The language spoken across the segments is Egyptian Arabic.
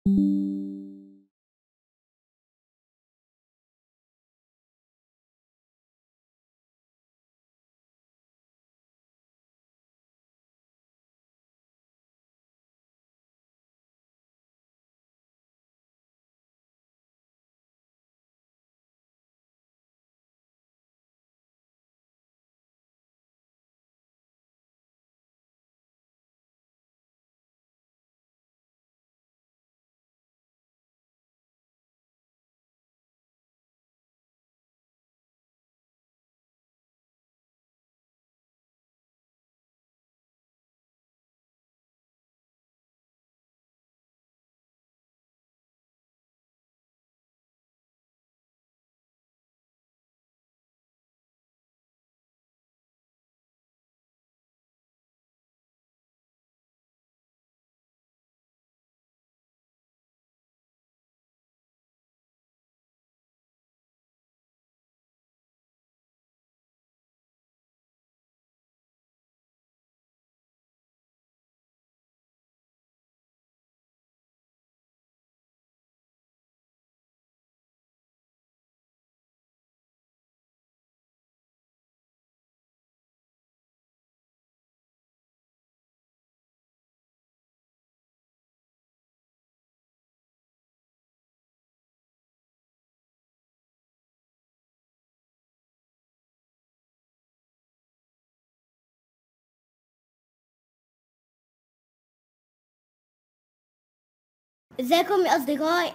ازيكم يا اصدقائي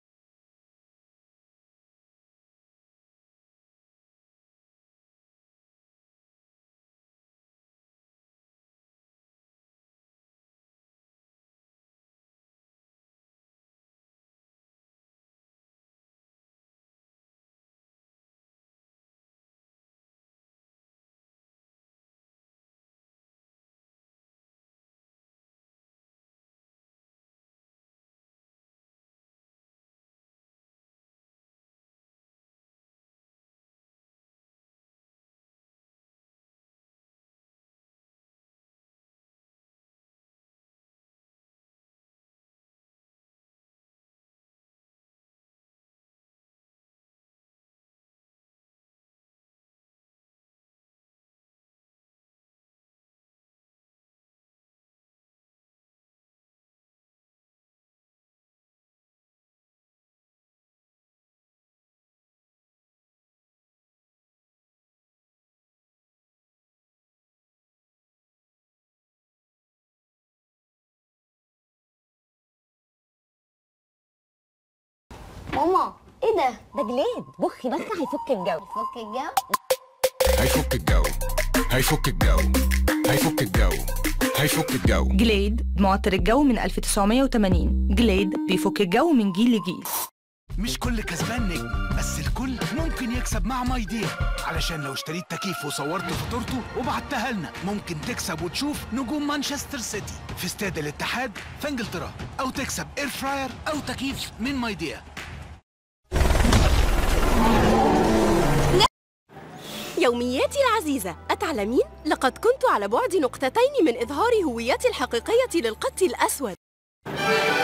ماما ايه ده ده جليد بخي بس هيفك الجو فك الجو هيفك الجو هيفك الجو هيفك الجو هيفك الجو جليد معطر الجو من 1980 جليد بيفك الجو من جيل لجيل مش كل كسبان نجم بس الكل ممكن يكسب مع ماي دير علشان لو اشتريت تكييف وصورت فاتورته وبعتها لنا ممكن تكسب وتشوف نجوم مانشستر سيتي في استاد الاتحاد في انجلترا او تكسب اير فراير او تكييف من ماي دير يومياتي العزيزة أتعلمين؟ لقد كنت على بعد نقطتين من إظهار هويتي الحقيقية للقط الأسود